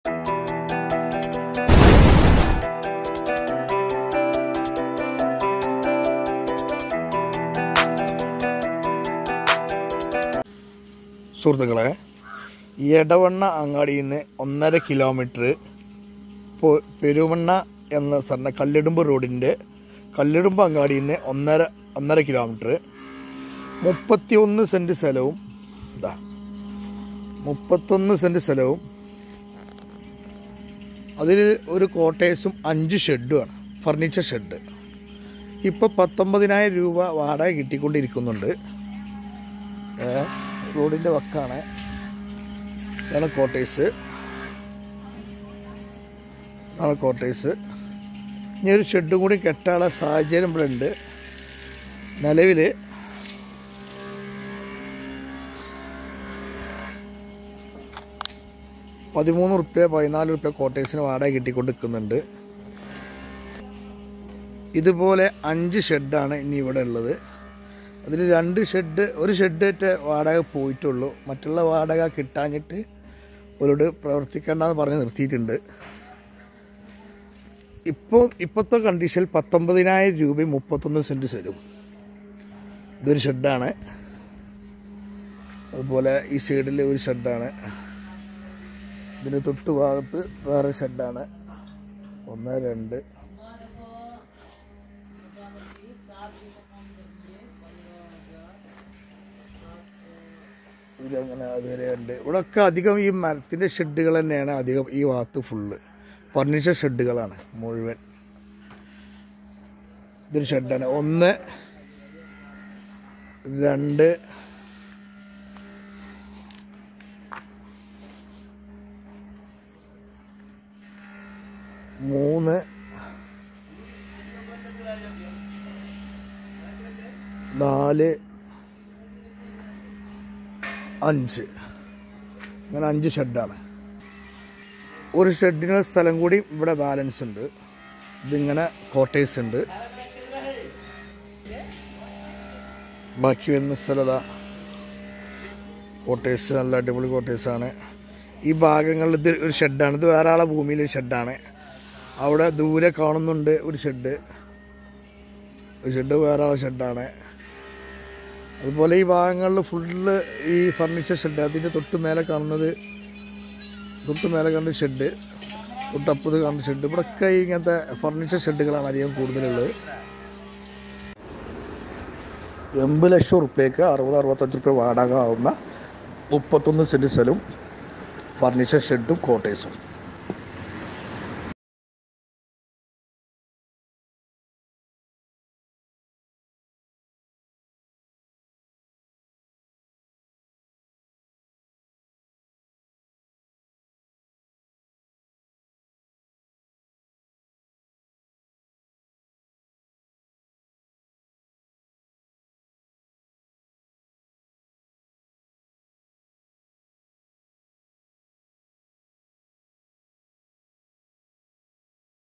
സുഹൃത്തുക്കളെ എടവണ്ണ അങ്ങാടിയിൽ നിന്ന് ഒന്നര കിലോമീറ്റർ പൊ- പെരുവണ്ണ എന്ന സ്ഥലം കല്ലിടുമ്പ് റോഡിൻ്റെ കല്ലിടുമ്പ് അങ്ങാടിയിൽ നിന്ന് ഒന്നര ഒന്നര കിലോമീറ്റർ മുപ്പത്തി ഒന്ന് സെൻറ്റ് സ്ഥലവും ഇതാ മുപ്പത്തൊന്ന് സെൻറ്റ് സ്ഥലവും അതിൽ ഒരു കോട്ടേഴ്സും അഞ്ച് ഷെഡുമാണ് ഫർണിച്ചർ ഷെഡ് ഇപ്പോൾ പത്തൊമ്പതിനായിരം രൂപ വാടക കിട്ടിക്കൊണ്ടിരിക്കുന്നുണ്ട് ഏ, റോഡിൻ്റെ വക്കാണ് ഇതാണ് കോട്ടേഴ്സ് ഇതാണ് കോട്ടേഴ്സ് ഇനി ഒരു ഷെഡ് കൂടി കെട്ടാനുള്ള സാഹചര്യം ഇവിടെ ഉണ്ട് നിലവിൽ പതിമൂന്ന് റുപ്യ പതിനാല് റുപ്യ കോട്ടേഴ്സിന് വാടക കിട്ടിക്കൊണ്ടിരിക്കുന്നുണ്ട് ഇതുപോലെ അഞ്ച് ഷെഡാണ് ഇനി ഇവിടെ ഉള്ളത് അതിൽ രണ്ട് ഷെഡ് ഒരു ഷെഡേറ്റ് വാടക പോയിട്ടുള്ളൂ മറ്റുള്ള വാടക കിട്ടാഞ്ഞിട്ട് അവരോട് പ്രവർത്തിക്കേണ്ടെന്ന് പറഞ്ഞ് നിർത്തിയിട്ടുണ്ട് ഇപ്പോൾ ഇപ്പോഴത്തെ കണ്ടീഷനിൽ പത്തൊമ്പതിനായിരം രൂപയും മുപ്പത്തൊന്ന് സെൻറ്റ് തരും ഇതൊരു ഷെഡാണ് അതുപോലെ ഈ സൈഡിൽ ഒരു ഷെഡാണ് ഇതിന് തൊട്ട് ഭാഗത്ത് വേറെ ഷെഡാണ് ഒന്ന് രണ്ട് ഇതങ്ങനെ അതുവരെ ഉണ്ട് ഇവിടെയൊക്കെ അധികം ഈ മരത്തിൻ്റെ ഷെഡുകൾ തന്നെയാണ് അധികം ഈ ഭാഗത്ത് ഫുള്ള് ഫർണിച്ചർ ഷെഡുകളാണ് മുഴുവൻ ഇതൊരു ഷെഡാണ് ഒന്ന് രണ്ട് മൂന്ന് നാല് അഞ്ച് അങ്ങനെ അഞ്ച് ഷെഡാണ് ഒരു ഷെഡിന് സ്ഥലം കൂടി ഇവിടെ ബാലൻസ് ഉണ്ട് ഇതിങ്ങനെ കോട്ടേഴ്സ് ഉണ്ട് ബാക്കി വരുന്ന സ്ഥലത കോട്ടേഴ്സ് നല്ല അടിപൊളി കോട്ടേഴ്സാണ് ഈ ഭാഗങ്ങളിൽ ഇത് ഒരു ഷെഡാണ് ഇത് വേറെ ആളെ ഭൂമിയിലെ ഷെഡാണ് അവിടെ ദൂരെ കാണുന്നുണ്ട് ഒരു ഷെഡ് ഒരു ഷെഡ് വേറെ ആളെ ഷെഡാണ് അതുപോലെ ഈ ഭാഗങ്ങളിൽ ഫുള്ള് ഈ ഫർണിച്ചർ ഷെഡ് അതിൻ്റെ തൊട്ട് മേലെ കാണുന്നത് തൊട്ട് മേലെ കാണുന്ന ഷെഡ് തൊട്ടപ്പുറത്ത് കാണുന്ന ഷെഡ് ഇവിടെയൊക്കെ ഇങ്ങനത്തെ ഫർണിച്ചർ ഷെഡുകളാണ് അധികം കൂടുതലുള്ളത് എൺപത് ലക്ഷം റുപ്യക്ക് അറുപത് അറുപത്തഞ്ച് റുപ്യ വാടക ആവുന്ന മുപ്പത്തൊന്ന് സെൻറ്റ് സ്ഥലവും ഫർണിച്ചർ ഷെഡും കോട്ടേഴ്സും